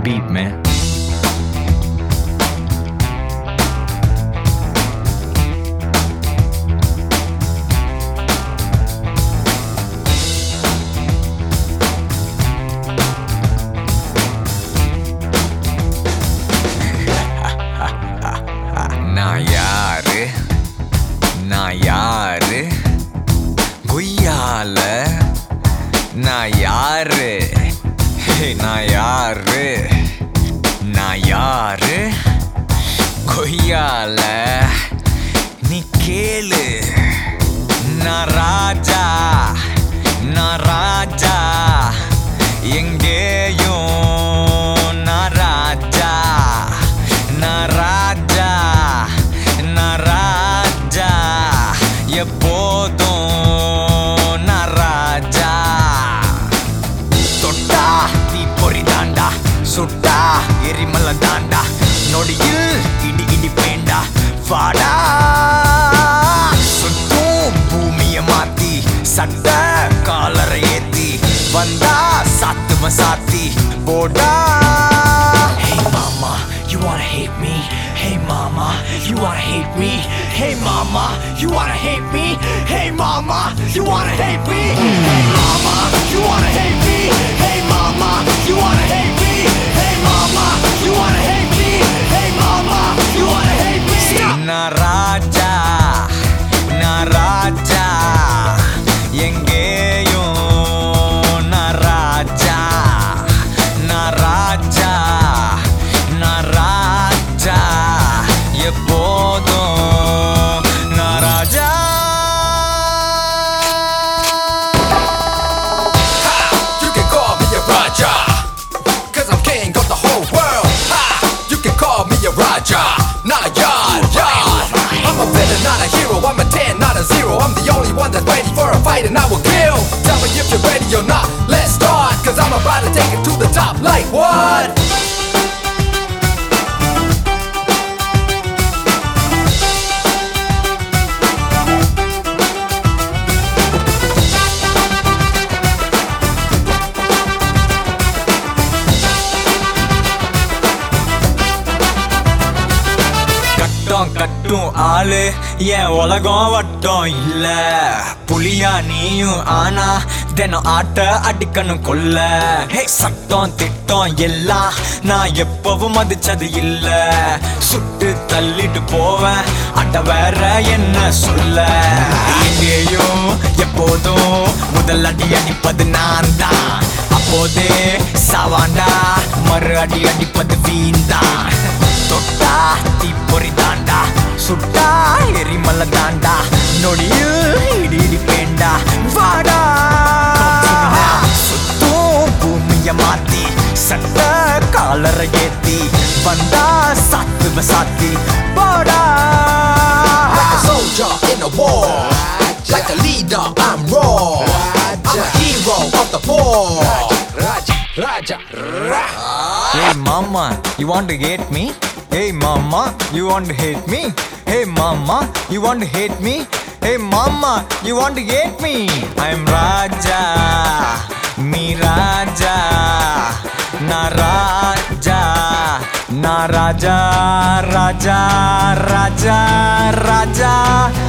beat, man. நான் யாரு நான் யாரு குய்யால நான் யாரு ஹே, நான் யாரு நான் யாரு கொய்யால நீ கேளு நான் ராஜா நான் ராஜா எங்கேயும் நான் ராஜா நான் ராஜா நான் ராஜா எப்போதும் நான் ராஜா தொட்டா தீ பொறி தாண்டா சுட்டா எரிமலை தாண்டா நொடியில் இடி இடி பேண்டா வாடா சுத்தும் பூமிய மாத்தி சட்ட காலரை ஏத்தி வந்தா சாத்துவ சாத்தி போடா Hey mama, you wanna hate me? Hey mama, you wanna hate me? Hey mama, you wanna hate me? Hey mama, you wanna hate me? Hey mama, you wanna hate me? Hey mama, you wanna hate me? Hey mama, you wanna hate me? Hey mama, you wanna hate me? Stop! நான் ராஜா நான் ராஜா எங்கேயும் நான் ராஜா நான் ராஜா நான் ராஜா எப்போதும் நான் ராஜா You can call me a Raja, cause I'm king of the whole world. Ha! You can call me a Raja, not a yard, yard. I'm a villain, not a hero. I'm a 10, not a zero. I'm the only one that's ready for a fight, and I will kill. Tell me if you're ready or not. Let's start, cause I'm about to take it to the top. Like what? கட்டம் கட்டும் ஆளு என் உலகம் வட்டம் இல்ல புலியா நீயும் ஆனா தினம் ஆட்ட அடிக்கணும் கொல்ல ஹே சட்டம் திட்டம் எல்லாம் நான் எப்பவும் மதிச்சது இல்ல சுட்டு தள்ளிட்டு போவேன் அட்ட வேற என்ன சொல்ல எங்கேயும் எப்போதும் முதல் அடி அடிப்பது நான் தான் அப்போதே சாவாண்டா மறு அடி அடிப்பது வீண்தான் தொட்டா தீப்பொறி தாண்டா சுட்டா எரிமலை தாண்டா நொடியில் இடி இடி பேண்டா வாடா சுத்தும் பூமிய மாத்தி சட்ட காலரை ஏத்தி வந்தா சாத்துவ சாத்தி போடா Like a soldier in a war. Like a leader, I'm raw. I'm a hero of the poor. Raja, Raja, Raja. Hey mama, you want to hate me? Hey mama, you want to hate me? Hey mama, you want to hate me? Hey mama, you want to hate me? I'm Raja, me Raja, na Raja, na Raja, Raja, Raja, Raja.